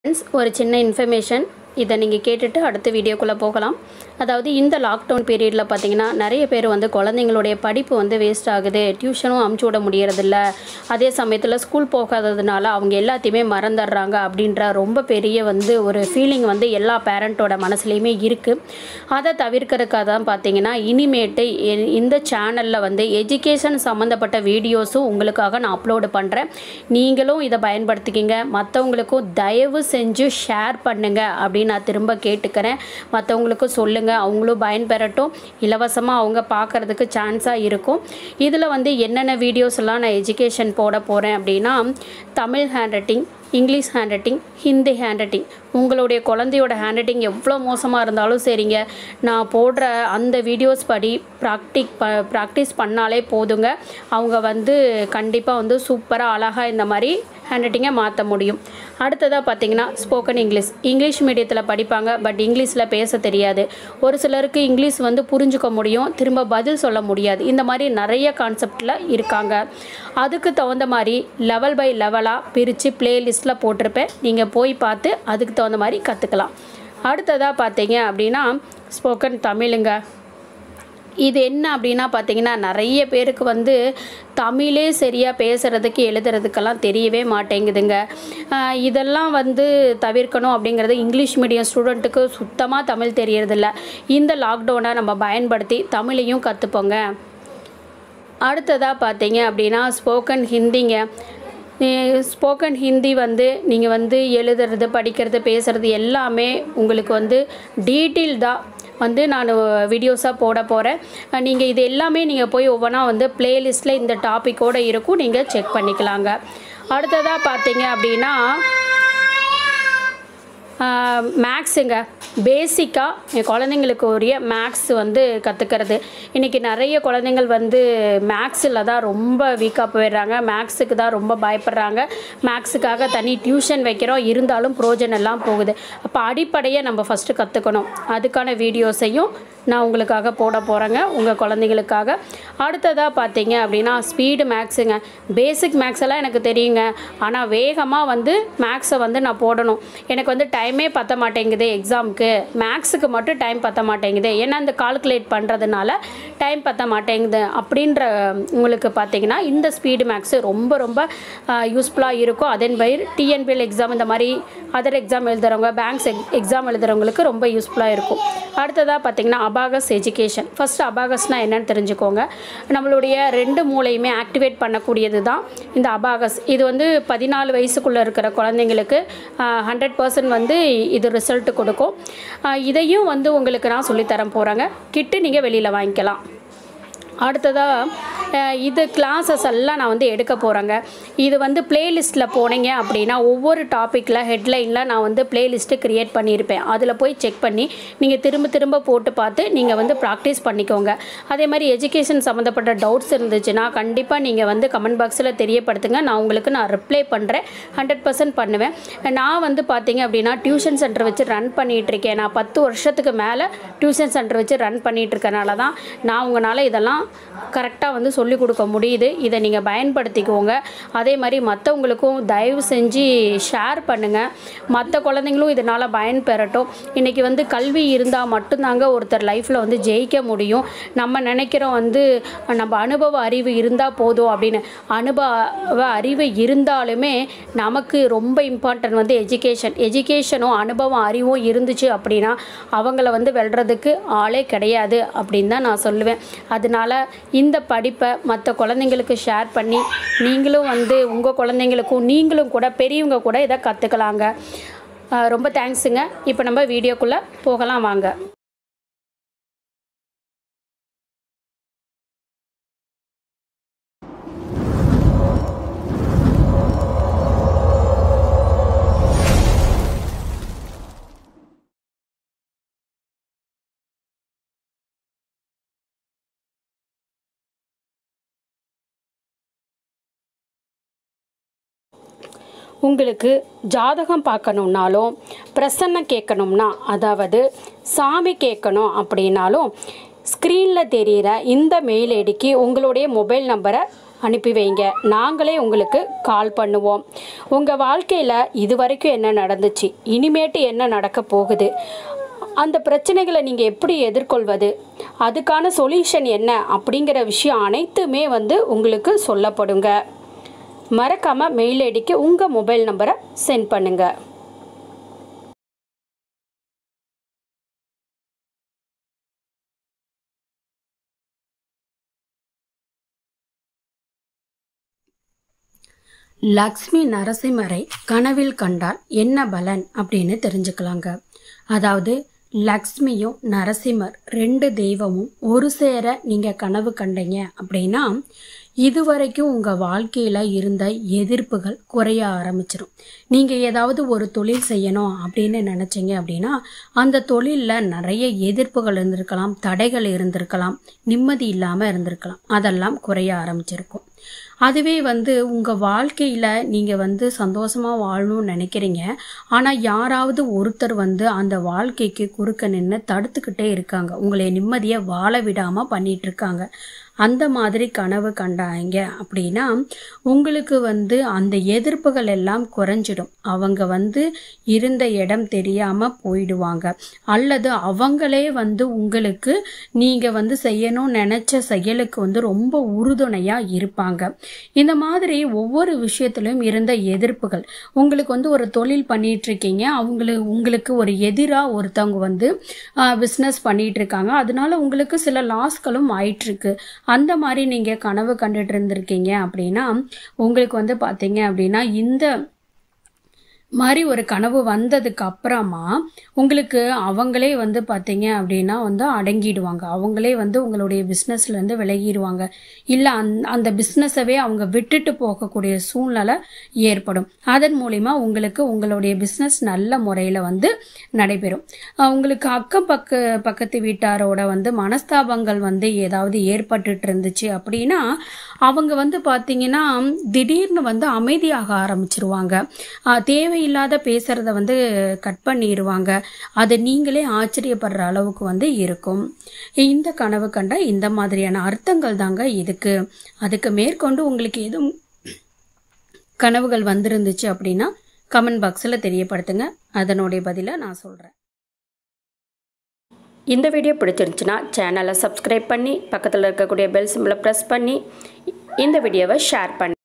friends ஒரு சின்ன information இதை நீங்கள் கேட்டுட்டு அடுத்த வீடியோக்குள்ளே போகலாம் அதாவது இந்த லாக்டவுன் பீரியடில் பார்த்தீங்கன்னா நிறைய பேர் வந்து குழந்தைங்களுடைய படிப்பு வந்து வேஸ்ட் ஆகுது டியூஷனும் அமுச்சு விட முடியறதில்ல அதே சமயத்தில் ஸ்கூல் போகாததுனால அவங்க எல்லாத்தையுமே மறந்துடுறாங்க அப்படின்ற ரொம்ப பெரிய வந்து ஒரு ஃபீலிங் வந்து எல்லா பேரண்ட்டோட மனசுலையுமே இருக்குது அதை தவிர்க்கறதுக்காக தான் பார்த்தீங்கன்னா இனிமேட்டு எ- இந்த சேனலில் வந்து எஜுகேஷன் சம்மந்தப்பட்ட வீடியோஸும் உங்களுக்காக நான் அப்லோடு பண்ணுறேன் நீங்களும் இதை பயன்படுத்திக்கிங்க மற்றவங்களுக்கும் தயவு செஞ்சு ஷேர் பண்ணுங்க அப்படின்னு நான் திரும்ப கேட்டுக்கிறேன் மற்றவங்களுக்கும் சொல்லுங்கள் அவங்களும் பயன்பெறட்டும் இலவசமாக அவங்க பார்க்குறதுக்கு சான்ஸாக இருக்கும் இதில் வந்து என்னென்ன வீடியோஸ் எல்லாம் நான் எஜுகேஷன் போட போகிறேன் அப்படின்னா Tamil handwriting English handwriting Hindi handwriting உங்களுடைய குழந்தையோட ஹேண்ட் ரைட்டிங் எவ்வளோ மோசமாக இருந்தாலும் சரிங்க நான் போடுற அந்த வீடியோஸ் படி ப்ராக்டிக் ப ப்ராக்டிஸ் பண்ணாலே போதுங்க அவங்க வந்து கண்டிப்பாக வந்து சூப்பராக அழகாக இந்த மாதிரி ஹேண்ட் ரைட்டிங்கை மாற்ற முடியும் அடுத்ததாக பார்த்தீங்கன்னா ஸ்போக்கன் இங்கிலீஷ் இங்கிலீஷ் மீடியத்தில் படிப்பாங்க பட் இங்கிலீஷில் பேச தெரியாது ஒரு சிலருக்கு இங்கிலீஷ் வந்து புரிஞ்சுக்க முடியும் திரும்ப பதில் சொல்ல முடியாது இந்த மாதிரி நிறைய கான்செப்டில் இருக்காங்க அதுக்கு தகுந்த மாதிரி லெவல் பை லெவலாக பிரித்து ப்ளேலிஸ்ட்டில் போட்டிருப்பேன் நீங்கள் போய் பார்த்து அதுக்கு தகுந்த மாதிரி கற்றுக்கலாம் அடுத்ததாக பார்த்தீங்க அப்படின்னா ஸ்போக்கன் தமிழுங்க இது என்ன அப்படின்னா பார்த்தீங்கன்னா நிறைய பேருக்கு வந்து தமிழே சரியாக பேசுகிறதுக்கு எழுதுறதுக்கெல்லாம் தெரியவே மாட்டேங்குதுங்க ஆஹ் இதெல்லாம் வந்து தவிர்க்கணும் அப்படிங்கிறது இங்கிலீஷ் மீடியம் ஸ்டூடெண்ட்டுக்கு சுத்தமாக தமிழ் தெரியறதில்ல இந்த லாக்டவுனை நம்ம பயன்படுத்தி தமிழையும் கற்றுப்போங்க அடுத்ததாக பார்த்தீங்க அப்படின்னா ஸ்போக்கன் ஹிந்திங்க ஸ்போக்கன் ஹிந்தி வந்து நீங்கள் வந்து எழுதுறது படிக்கிறது பேசுகிறது எல்லாமே உங்களுக்கு வந்து டீட்டெயில்டாக வந்து நான் வீடியோஸாக போட போகிறேன் நீங்கள் இது எல்லாமே நீங்கள் போய் ஒவ்வொன்றா வந்து பிளேலிஸ்ட்டில் இந்த டாப்பிக்கோடு இருக்கும் நீங்கள் செக் பண்ணிக்கலாங்க அடுத்ததாக பார்த்தீங்க அப்படின்னா மேக்ஸுங்க பேசிக்காக என் குழந்தைங்களுக்கு உரிய மேக்ஸ் வந்து கற்றுக்கிறது இன்றைக்கி நிறைய குழந்தைங்கள் வந்து மேக்ஸில் தான் ரொம்ப வீக்காக போயிடுறாங்க மேக்ஸுக்கு தான் ரொம்ப பயப்படுறாங்க மேக்ஸுக்காக தனி டியூஷன் வைக்கிறோம் இருந்தாலும் ப்ரோஜன் எல்லாம் போகுது அப்போ அடிப்படையை நம்ம ஃபஸ்ட்டு கற்றுக்கணும் அதுக்கான வீடியோஸையும் நான் உங்களுக்காக போட போகிறேங்க உங்கள் குழந்தைங்களுக்காக அடுத்ததாக பார்த்தீங்க அப்படின்னா ஸ்பீடு மேக்ஸுங்க பேசிக் மேக்ஸ் எல்லாம் எனக்கு தெரியுங்க ஆனால் வேகமாக வந்து மேக்ஸை வந்து நான் போடணும் எனக்கு வந்து டைமே பத்த மாட்டேங்குது எக்ஸாமுக்கு மேக்ஸுக்கு மட்டும் டைம் பத்த மாட்டேங்குது ஏன்னா இந்த கால்குலேட் பண்ணுறதுனால டைம் பத்த மாட்டேங்குது அப்படின்ற உங்களுக்கு பார்த்தீங்கன்னா இந்த ஸ்பீடு மேக்ஸு ரொம்ப ரொம்ப யூஸ்ஃபுல்லாக இருக்கும் அதன் பயிர் டிஎன்பிஎல் எக்ஸாம் இந்த மாதிரி அதர் எக்ஸாம் எழுதுகிறவங்க பேங்க்ஸ் எக்ஸாம் எழுதுகிறவங்களுக்கு ரொம்ப யூஸ்ஃபுல்லாக இருக்கும் அடுத்ததாக பார்த்தீங்கன்னா அபாகஸ் எஜுகேஷன் ஃபஸ்ட்டு அபாகஸ்னால் என்னன்னு தெரிஞ்சுக்கோங்க நம்மளுடைய ரெண்டு மூளையுமே ஆக்டிவேட் பண்ணக்கூடியது தான் இந்த அபாகஸ் இது வந்து பதினாலு வயசுக்குள்ளே இருக்கிற குழந்தைங்களுக்கு ஹண்ட்ரட் பர்சன்ட் வந்து இது ரிசல்ட் கொடுக்கும் ஆஹ் இதையும் வந்து உங்களுக்கு நான் சொல்லித்தரேன் போகிறேங்க கிட்டு நீங்கள் வெளியில் வாங்கிக்கலாம் அடுத்ததாக இது கிளாஸஸ் எல்லாம் நான் வந்து எடுக்க போகிறேங்க இது வந்து பிளேலிஸ்ட்டில் போனீங்க அப்படின்னா ஒவ்வொரு டாப்பிக்கில் ஹெட்லைனில் நான் வந்து பிளேலிஸ்ட்டு க்ரியேட் பண்ணியிருப்பேன் அதில் போய் செக் பண்ணி நீங்கள் திரும்ப திரும்ப போட்டு பார்த்து நீங்கள் வந்து ப்ராக்டிஸ் பண்ணிக்கோங்க அதே மாதிரி எஜுகேஷன் சம்மந்தப்பட்ட டவுட்ஸ் இருந்துச்சுன்னா கண்டிப்பாக நீங்கள் வந்து கமெண்ட் பாக்ஸில் தெரியப்படுத்துங்க நான் உங்களுக்கு நான் ரிப்ளை பண்ணுறேன் ஹண்ட்ரட் பர்சன்ட் பண்ணுவேன் நான் வந்து பார்த்தீங்க அப்படின்னா டியூஷன் சென்டர் வச்சு ரன் பண்ணிகிட்ருக்கேன் நான் பத்து வருஷத்துக்கு மேலே டியூஷன் சென்டர் வச்சு ரன் பண்ணிகிட்ருக்கனால தான் நான் உங்களால் இதெல்லாம் கரெக்டாக வந்து சொல்லிக் கொடுக்க முடியுது இதை நீங்கள் பயன்படுத்திக்கோங்க அதே மாதிரி மற்றவங்களுக்கும் தயவு செஞ்சு ஷேர் பண்ணுங்கள் மற்ற குழந்தைங்களும் இதனால் பயன்பெறட்டும் இன்றைக்கி வந்து கல்வி இருந்தால் மட்டும்தாங்க ஒருத்தர் லைஃப்பில் வந்து ஜெயிக்க முடியும் நம்ம நினைக்கிறோம் வந்து நம்ம அனுபவ அறிவு இருந்தால் போதும் அப்படின்னு அனுபவ அறிவு இருந்தாலுமே நமக்கு ரொம்ப இம்பார்ட்டன்ட் வந்து எஜுகேஷன் எஜுகேஷனும் அனுபவம் அறிவும் இருந்துச்சு அப்படின்னா அவங்கள வந்து வெல்றதுக்கு ஆளே கிடையாது அப்படின்னு தான் நான் சொல்லுவேன் அதனால இந்த படிப்பை மற்ற குழந்தைங்களுக்கு ஷேர் பண்ணி நீங்களும் வந்து உங்கள் குழந்தைங்களுக்கும் நீங்களும் கூட பெரியவங்க கூட இதை கற்றுக்கலாங்க ரொம்ப தேங்க்ஸுங்க இப்போ நம்ம வீடியோக்குள்ளே போகலாம் வாங்க உங்களுக்கு ஜாதகம் பார்க்கணுன்னாலும் பிரசன்னம் கேட்கணும்னா அதாவது சாமி கேட்கணும் அப்படின்னாலும் ஸ்க்ரீனில் தெரிகிற இந்த மெயில் ஐடிக்கு உங்களுடைய மொபைல் நம்பரை அனுப்பி வைங்க நாங்களே உங்களுக்கு கால் பண்ணுவோம் உங்கள் வாழ்க்கையில் இது வரைக்கும் என்ன நடந்துச்சு இனிமேட்டு என்ன நடக்க போகுது அந்த பிரச்சனைகளை நீங்கள் எப்படி எதிர்கொள்வது அதுக்கான சொல்யூஷன் என்ன அப்படிங்கிற விஷயம் அனைத்துமே வந்து உங்களுக்கு சொல்லப்படுங்க மறக்காமல் மெயில் ஐடிக்கு உங்கள் மொபைல் நம்பரை சென்ட் பண்ணுங்கள் லக்ஷ்மி நரசிம்மரை கனவில் கண்டால் என்ன பலன் அப்படின்னு தெரிஞ்சுக்கலாங்க அதாவது லக்ஷ்மியும் நரசிம்மர் ரெண்டு தெய்வமும் ஒரு சேர நீங்க கனவு கண்டீங்க அப்படின்னா இதுவரைக்கும் உங்க வாழ்க்கையில இருந்த எதிர்ப்புகள் குறைய ஆரம்பிச்சிடும் நீங்க ஏதாவது ஒரு தொழில் செய்யணும் அப்படின்னு நினைச்சீங்க அப்படின்னா அந்த தொழில்ல நிறைய எதிர்ப்புகள் இருந்திருக்கலாம் தடைகள் இருந்திருக்கலாம் நிம்மதி இல்லாம இருந்திருக்கலாம் அதெல்லாம் குறைய ஆரம்பிச்சிருக்கும் அதுவே வந்து உங்கள் வாழ்க்கையில் நீங்கள் வந்து சந்தோஷமாக வாழணும்னு நினைக்கிறீங்க ஆனால் யாராவது ஒருத்தர் வந்து அந்த வாழ்க்கைக்கு குறுக்க நின்று தடுத்துக்கிட்டே இருக்காங்க உங்களை நிம்மதியாக வாழ விடாமல் பண்ணிட்டு இருக்காங்க அந்த மாதிரி கனவு கண்டாங்க அப்படின்னா உங்களுக்கு வந்து அந்த எதிர்ப்புகள் எல்லாம் குறைஞ்சிடும் அவங்க வந்து இருந்த இடம் தெரியாம போயிடுவாங்க அல்லது அவங்களே வந்து உங்களுக்கு நீங்க வந்து செய்யணும்னு நினைச்ச செயலுக்கு வந்து ரொம்ப உறுதுணையா இருப்பாங்க இந்த மாதிரி ஒவ்வொரு விஷயத்திலும் இருந்த எதிர்ப்புகள் உங்களுக்கு வந்து ஒரு தொழில் பண்ணிட்டு இருக்கீங்க அவங்களுக்கு உங்களுக்கு ஒரு எதிரா ஒருத்தவங்க வந்து பிஸ்னஸ் பண்ணிட்டு இருக்காங்க அதனால உங்களுக்கு சில லாஸ்களும் ஆயிட்டு இருக்கு அந்த மாதிரி நீங்க கனவு கண்டுட்டு இருந்திருக்கீங்க அப்படின்னா உங்களுக்கு வந்து பாத்தீங்க அப்படின்னா இந்த மாதிரி ஒரு கனவு வந்ததுக்கு அப்புறமா உங்களுக்கு அவங்களே வந்து பார்த்தீங்க அப்படின்னா வந்து அடங்கிடுவாங்க அவங்களே வந்து உங்களுடைய பிஸ்னஸ்லேருந்து விலகிடுவாங்க இல்லை அந் அந்த பிஸ்னஸவே அவங்க விட்டுட்டு போகக்கூடிய சூழ்நிலை ஏற்படும் அதன் மூலிமா உங்களுக்கு உங்களுடைய பிஸ்னஸ் நல்ல முறையில் வந்து நடைபெறும் அஹ் உங்களுக்கு அக்கம் பக்க பக்கத்து வீட்டாரோட வந்து மனஸ்தாபங்கள் வந்து ஏதாவது ஏற்பட்டுட்டு இருந்துச்சு அப்படின்னா அவங்க வந்து பார்த்தீங்கன்னா திடீர்னு வந்து அமைதியாக ஆரம்பிச்சிருவாங்க அஹ் தேவையில்லாத பேசுறத வந்து கட் பண்ணிடுவாங்க அது நீங்களே ஆச்சரியப்படுற அளவுக்கு வந்து இருக்கும் இந்த கனவு கண்ட இந்த மாதிரியான அர்த்தங்கள் தாங்க இதுக்கு அதுக்கு மேற்கொண்டு உங்களுக்கு எதுவும் கனவுகள் வந்திருந்துச்சு அப்படின்னா கமெண்ட் பாக்ஸில் தெரியப்படுத்துங்க அதனுடைய பதிலை நான் சொல்கிறேன் இந்த வீடியோ பிடிச்சிருந்துச்சுன்னா சேனலை சப்ஸ்கிரைப் பண்ணி பக்கத்தில் இருக்கக்கூடிய பெல் சிம்பிளை ப்ரெஸ் பண்ணி இந்த வீடியோவை ஷேர் பண்ணி